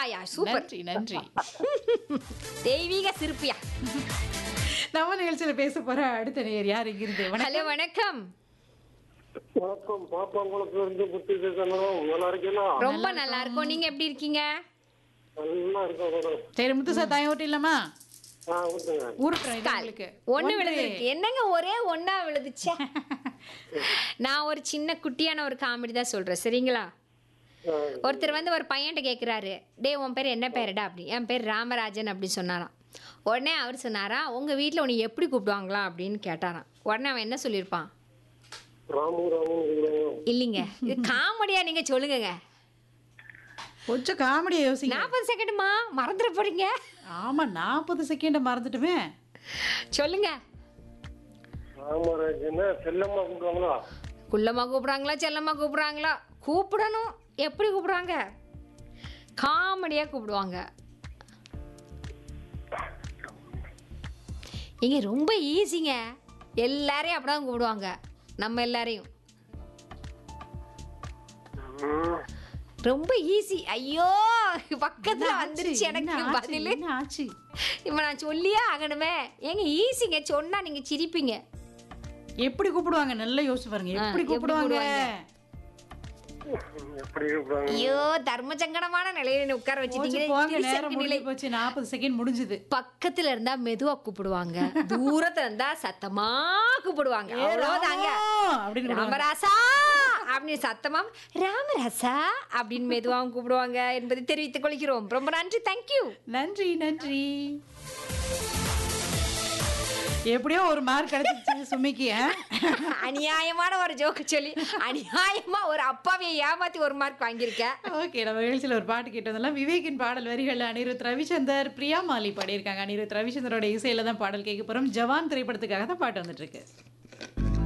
அழகாயா super நன்றி நன்றி தெய்வீக சிற்பியா நம்ம நிகழ்ச்சியில பேச போற அடுத்த நேர் யார் இங்கிருந்து வணக்கம் ஹலோ வணக்கம் வணக்கம் பாப்பாங்குளத்துல இருந்து புத்தி பேசணும் நல்லா இருக்கீங்களா ரொம்ப நல்லா இருக்கும் நீங்க எப்படி இருக்கீங்க நல்லா இருக்கோம் மேடம் சரி முத்து சார் தாயம் ஓட்டிடலாமா ஆ ஊத்துங்க ஊருக்குறோம் இது உங்களுக்கு ஒண்ணு விழுந்துருக்கு என்னங்க ஒரே ஒண்ணா விழுதுச்சே நான் ஒரு சின்ன குட்டியான ஒரு காமெடி தான் சொல்றேன் சரிங்களா ஆ, ஒருத்தர் வந்து ஒரு பையன்கிட்ட கேட்குறாரு டேய் உன் பேர் என்ன பேருடா அப்படி என் பேர் ராமராஜன் அப்படி சொன்னாராம் உடனே அவர் சொன்னாரா உங்கள் வீட்டில் உன்னை எப்படி கூப்பிடுவாங்களா அப்படின்னு கேட்டாராம் உடனே அவன் என்ன சொல்லியிருப்பான் ராமு ராமு இல்லைங்க இது காமெடியா நீங்கள் சொல்லுங்கங்க கொஞ்சம் காமெடியை யோசிங்க நாற்பது செகண்டுமா மறந்துட போறீங்க ஆமா நாற்பது செகண்ட மறந்துட்டுமே சொல்லுங்க ராமராஜன்னா செல்லம்மா கூப்பிடுவாங்களா குள்ளம்மா கூப்பிடுறாங்களா செல்லம்மா கூப்பிடுறாங்களா கூப்பிடணும் எப்படி கூப்பிடுவாங்க காமெடியாக கூப்பிடுவாங்க இங்க ரொம்ப ஈஸிங்க எல்லாரையும் அப்படிதான் கூப்பிடுவாங்க நம்ம எல்லாரையும் ரொம்ப ஈஸி ஐயோ பக்கத்துல வந்துருச்சு எனக்கு என்ன ஆச்சு? பதில் என்ன ஆச்சு இப்ப நான் சொல்லியே ஆகணுமே ஏங்க ஈஸிங்க சொன்னா நீங்க சிரிப்பீங்க எப்படி கூப்பிடுவாங்க நல்லா யோசிச்சு பாருங்க ஆ, எப்படி எப்படி கூப்பிடுவாங்க கூப்பிடுவாங்க? எப்படி கூப்பிடுவாங்க ஐயோ தர்ம சங்கடமான நிலையில என்னை உட்கார போச்சு, வச்சுட்டீங்க போங்க நேரம் திரிசங்கு நிலை முடிஞ்சு போச்சு நாற்பது செகண்ட் முடிஞ்சது பக்கத்துல இருந்தா மெதுவா கூப்பிடுவாங்க தூரத்துல இருந்தா சத்தமா கூப்பிடுவாங்க அவ்வளவுதாங்க அப்படின்னு கூப்பிடுவாங்க. ராமராசா அப்படின்னு சத்தமா ராமராசா அப்படின்னு மெதுவாகவும் கூப்பிடுவாங்க என்பதை தெரிவித்துக் கொள்கிறோம் ரொம்ப நன்றி தேங்க்யூ நன்றி நன்றி எப்படியோ ஒரு மார்க் கிடைச்சிச்சு சுமிக்கு ஆ? அநியாயமான ஒரு ஜோக்கு சொல்லி அநியாயமா ஒரு அப்பாவியை ஏமாத்தி ஒரு மார்க் வாங்கியிருக்கேன் ஓகே நம்ம நிகழ்ச்சியில் ஒரு பாட்டு கேட்டு வந்தோம்ல விவேக்கின் பாடல் வரிகள் அனிருத் ரவிச்சந்தர் பிரியா மாலி பாடியிருக்காங்க அனிருத் ரவிச்சந்தரோட இசையில தான் பாடல் கேட்க போறோம் ஜவான் திரைப்படத்துக்காக தான் பாட்டு வந்துட்டு இருக்கு